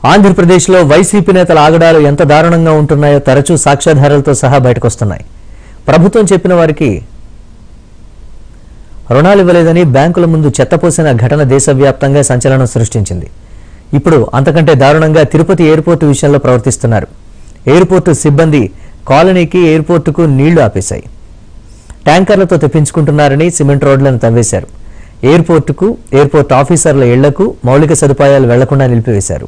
ఆంధ్రప్రదేశ్లో వైసీపీ నేతల ఆగడాలు ఎంత దారుణంగా ఉంటున్నాయో తరచూ సాక్ష్యాధారాలతో సహా బయటకొస్తున్నాయి ప్రభుత్వం చెప్పిన వారికి రుణాలు ఇవ్వలేదని బ్యాంకుల ముందు చెత్తపోసిన ఘటన దేశవ్యాప్తంగా సంచలనం సృష్టించింది ఇప్పుడు అంతకంటే దారుణంగా తిరుపతి ఎయిర్పోర్టు విషయంలో ప్రవర్తిస్తున్నారు ఎయిర్పోర్టు సిబ్బంది కాలనీకి ఎయిర్పోర్టుకు నీళ్లు ఆపేశాయి ట్యాంకర్లతో తెప్పించుకుంటున్నారని సిమెంట్ రోడ్లను తవ్వేశారు ఎయిర్పోర్టుకు ఎయిర్పోర్ట్ ఆఫీసర్ల ఇళ్లకు మౌలిక సదుపాయాలు వెళ్లకుండా నిలిపివేశారు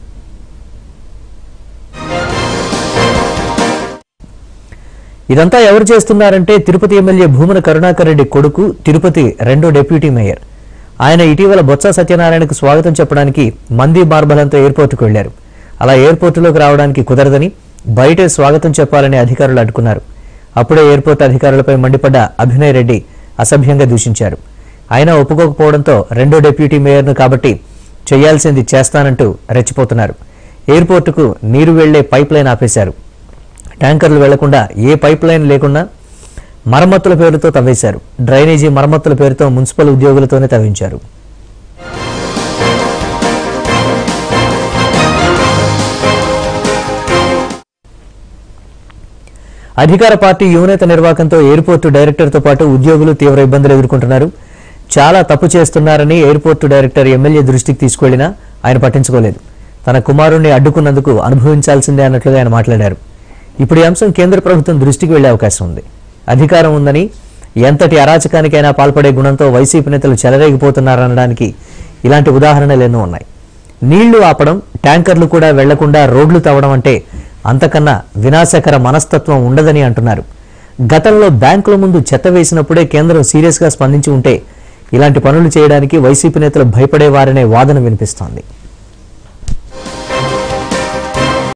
ఇదంతా ఎవరు చేస్తున్నారంటే తిరుపతి ఎమ్మెల్యే భూమన కరుణాకర్ రెడ్డి కొడుకు తిరుపతి రెండో డిప్యూటీ మేయర్ ఆయన ఇటీవల బొత్స సత్యనారాయణకు స్వాగతం చెప్పడానికి మంది మార్బలంతో ఎయిర్పోర్టుకు వెళ్లారు అలా ఎయిర్పోర్టులోకి రావడానికి కుదరదని బయటే స్వాగతం చెప్పాలని అధికారులు అడ్డుకున్నారు అప్పుడే ఎయిర్పోర్ట్ అధికారులపై మండిపడ్డ అభినయ్ రెడ్డి అసభ్యంగా దూషించారు అయినా ఒప్పుకోకపోవడంతో రెండో డిప్యూటీ మేయర్ను కాబట్టి చేయాల్సింది చేస్తానంటూ రెచ్చిపోతున్నారు ఎయిర్పోర్టుకు నీరు వెళ్లే పైప్ లైన్ ఆపేశారు ట్యాంకర్లు వెళ్లకుండా ఏ పైప్ లైన్ లేకుండా మరమ్మతుల పేరుతో తవ్వేశారు డ్రైనేజీ మరమ్మతుల పేరుతో మున్సిపల్ ఉద్యోగులతోనే తవ్వించారు అధికార పార్టీ యువనేత నిర్వాకంతో ఎయిర్పోర్టు డైరెక్టర్తో పాటు ఉద్యోగులు తీవ్ర ఇబ్బందులు ఎదుర్కొంటున్నారు చాలా తప్పు చేస్తున్నారని ఎయిర్పోర్టు డైరెక్టర్ ఎమ్మెల్యే దృష్టికి తీసుకెళ్లినా ఆయన పట్టించుకోలేదు తన కుమారుణ్ణి అడ్డుకున్నందుకు అనుభవించాల్సిందే అన్నట్లుగా ఆయన మాట్లాడారు ఇప్పుడు ఈ అంశం కేంద్ర ప్రభుత్వం దృష్టికి వెళ్లే అవకాశం ఉంది అధికారం ఉందని ఎంతటి అరాచకానికైనా పాల్పడే గుణంతో వైసీపీ నేతలు చెలరేగిపోతున్నారనడానికి ఇలాంటి ఉదాహరణలు ఎన్నో ఉన్నాయి నీళ్లు ఆపడం ట్యాంకర్లు కూడా వెళ్లకుండా రోడ్లు తవ్వడం అంటే అంతకన్నా వినాశకర మనస్తత్వం ఉండదని అంటున్నారు గతంలో బ్యాంకుల ముందు చెత్త వేసినప్పుడే కేంద్రం సీరియస్గా స్పందించి ఉంటే ఇలాంటి పనులు చేయడానికి వైసీపీ నేతలు భయపడేవారనే వాదన వినిపిస్తోంది